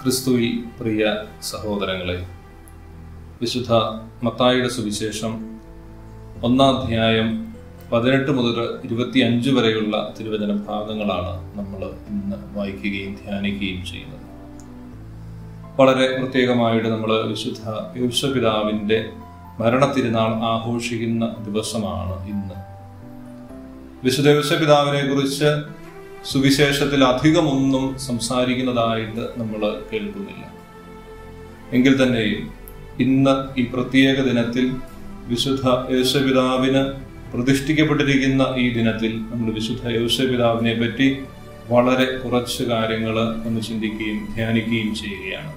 ക്രിസ്തുവിൽ പ്രിയ സഹോദരങ്ങളെ വിശുദ്ധ മത്തായിയുടെ സുവിശേഷം ഒന്നാം അധ്യായം പതിനെട്ട് മുതൽ ഇരുപത്തി അഞ്ച് വരെയുള്ള തിരുവചന ഭാഗങ്ങളാണ് നമ്മൾ ഇന്ന് വായിക്കുകയും ധ്യാനിക്കുകയും ചെയ്യുന്നത് വളരെ പ്രത്യേകമായിട്ട് നമ്മൾ വിശുദ്ധ യോശപിതാവിൻ്റെ മരണത്തിരുനാൾ ആഘോഷിക്കുന്ന ദിവസമാണ് ഇന്ന് വിശുദ്ധ യോശപിതാവിനെ കുറിച്ച് സുവിശേഷത്തിൽ അധികമൊന്നും സംസാരിക്കുന്നതായിട്ട് നമ്മൾ കേൾക്കുന്നില്ല എങ്കിൽ തന്നെയും ഇന്ന് ഈ പ്രത്യേക ദിനത്തിൽ വിശുദ്ധ യേശപിതാവിന് പ്രതിഷ്ഠിക്കപ്പെട്ടിരിക്കുന്ന ഈ ദിനത്തിൽ നമ്മൾ വിശുദ്ധ യേശപിതാവിനെ പറ്റി വളരെ കുറച്ച് കാര്യങ്ങൾ ഒന്ന് ചിന്തിക്കുകയും ധ്യാനിക്കുകയും ചെയ്യുകയാണ്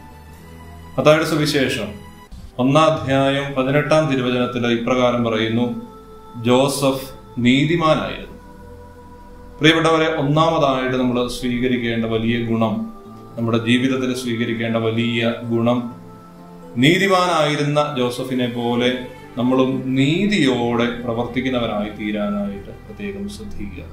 അതായത് സുവിശേഷം ഒന്നാം അധ്യായം പതിനെട്ടാം തിരുവചനത്തിൽ ഇപ്രകാരം പറയുന്നു ജോസഫ് നീതിമാനായിരുന്നു പ്രിയപ്പെട്ടവരെ ഒന്നാമതായിട്ട് നമ്മൾ സ്വീകരിക്കേണ്ട വലിയ ഗുണം നമ്മുടെ ജീവിതത്തിൽ സ്വീകരിക്കേണ്ട വലിയ ഗുണം നീതിമാനായിരുന്ന ജോസഫിനെ പോലെ നമ്മളും നീതിയോടെ പ്രവർത്തിക്കുന്നവരായി തീരാനായിട്ട് പ്രത്യേകം ശ്രദ്ധിക്കുക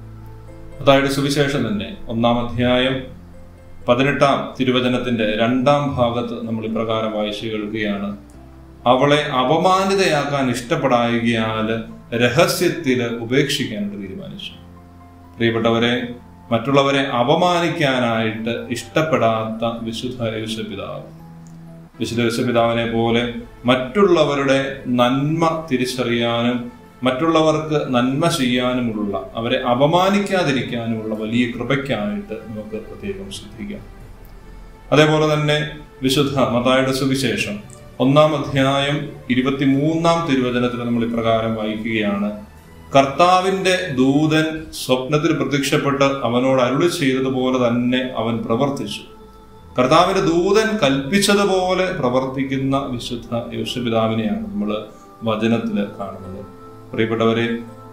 അതായത് സുവിശേഷം തന്നെ ഒന്നാം അധ്യായം പതിനെട്ടാം തിരുവചനത്തിന്റെ രണ്ടാം ഭാഗത്ത് നമ്മൾ ഇപ്രകാരം വായിച്ചു കേൾക്കുകയാണ് അവളെ അപമാനിതയാക്കാൻ ഇഷ്ടപ്പെടായകയാൽ രഹസ്യത്തില് ഉപേക്ഷിക്കാനായിട്ട് തീരുമാനിച്ചു പ്രിയപ്പെട്ടവരെ മറ്റുള്ളവരെ അപമാനിക്കാനായിട്ട് ഇഷ്ടപ്പെടാത്ത വിശുദ്ധ യേശുപിതാവ് വിശുദ്ധ യേശുപിതാവിനെ പോലെ മറ്റുള്ളവരുടെ നന്മ തിരിച്ചറിയാനും മറ്റുള്ളവർക്ക് നന്മ ചെയ്യാനുമുള്ള അവരെ അപമാനിക്കാതിരിക്കാനുമുള്ള വലിയ കൃപയ്ക്കായിട്ട് നമുക്ക് പ്രത്യേകം ശ്രദ്ധിക്കാം അതേപോലെ തന്നെ വിശുദ്ധ മതായുടെ സുവിശേഷം ഒന്നാം അധ്യായം ഇരുപത്തിമൂന്നാം തിരുവചനത്തിൽ നമ്മൾ ഇപ്രകാരം വായിക്കുകയാണ് കർത്താവിന്റെ ദൂതൻ സ്വപ്നത്തിൽ പ്രത്യക്ഷപ്പെട്ട് അവനോട് അരുളി ചെയ്തതുപോലെ തന്നെ അവൻ പ്രവർത്തിച്ചു കർത്താവിന്റെ ദൂതൻ കൽപ്പിച്ചതുപോലെ പ്രവർത്തിക്കുന്ന വിശുദ്ധ യേശുപിതാവിനെയാണ് നമ്മൾ വചനത്തിൽ കാണുന്നത് പ്രിയപ്പെട്ടവരെ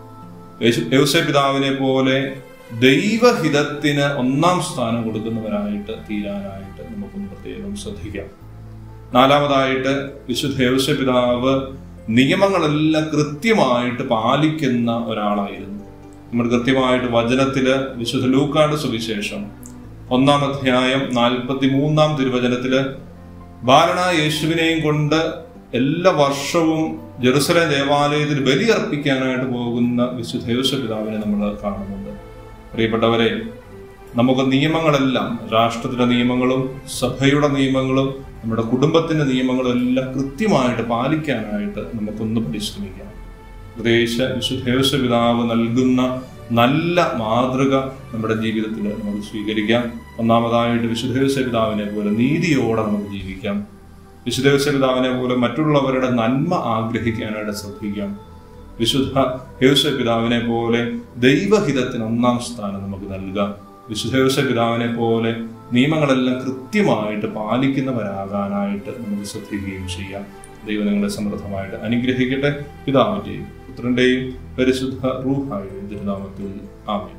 യേശുപിതാവിനെ പോലെ ദൈവഹിതത്തിന് ഒന്നാം സ്ഥാനം കൊടുക്കുന്നവരായിട്ട് തീരാനായിട്ട് നമുക്കൊന്ന് പ്രത്യേകം ശ്രദ്ധിക്കാം നാലാമതായിട്ട് വിശുദ്ധ യേശുപിതാവ് നിയമങ്ങളെല്ലാം കൃത്യമായിട്ട് പാലിക്കുന്ന ഒരാളായിരുന്നു നമ്മൾ കൃത്യമായിട്ട് വചനത്തില് വിശുദ്ധ ലൂക്കാട് സുവിശേഷം ഒന്നാം അധ്യായം നാൽപ്പത്തി മൂന്നാം തിരുവചനത്തില് ബാലനായ യേശുവിനെയും കൊണ്ട് എല്ലാ വർഷവും ജെറുസലേം ദേവാലയത്തിൽ ബലിയർപ്പിക്കാനായിട്ട് പോകുന്ന വിശുദ്ധ യേശുപിതാവിനെ നമ്മൾ കാണുന്നുണ്ട് പ്രിയപ്പെട്ടവരെ നമുക്ക് നിയമങ്ങളെല്ലാം രാഷ്ട്രത്തിന്റെ നിയമങ്ങളും സഭയുടെ നിയമങ്ങളും നമ്മുടെ കുടുംബത്തിന്റെ നിയമങ്ങളും എല്ലാം കൃത്യമായിട്ട് പാലിക്കാനായിട്ട് നമുക്കൊന്ന് പരിശ്രമിക്കാം പ്രത്യേകിച്ച് വിശുദ്ധേവശ പിതാവ് നൽകുന്ന നല്ല മാതൃക നമ്മുടെ ജീവിതത്തിൽ നമുക്ക് സ്വീകരിക്കാം ഒന്നാമതായിട്ട് വിശുദ്ധേവശ പിതാവിനെ പോലെ നീതിയോടെ നമുക്ക് ജീവിക്കാം വിശുദ്ധേവശ പിതാവിനെ പോലെ മറ്റുള്ളവരുടെ നന്മ ആഗ്രഹിക്കാനായിട്ട് ശ്രദ്ധിക്കാം വിശുദ്ധ യേശു പിതാവിനെ പോലെ ദൈവഹിതത്തിന് ഒന്നാം സ്ഥാനം നമുക്ക് നൽകാം വിശുദ്ധ പിതാവിനെ പോലെ നിയമങ്ങളെല്ലാം കൃത്യമായിട്ട് പാലിക്കുന്നവരാകാനായിട്ട് നമുക്ക് ശ്രദ്ധിക്കുകയും ചെയ്യാം ദൈവം നിങ്ങളെ സമൃദ്ധമായിട്ട് അനുഗ്രഹിക്കട്ടെ പിതാവിന്റെയും പുത്രന്റെയും പരിശുദ്ധ റൂഹായുടെയും തിരുനാമത്തിൽ ആമേ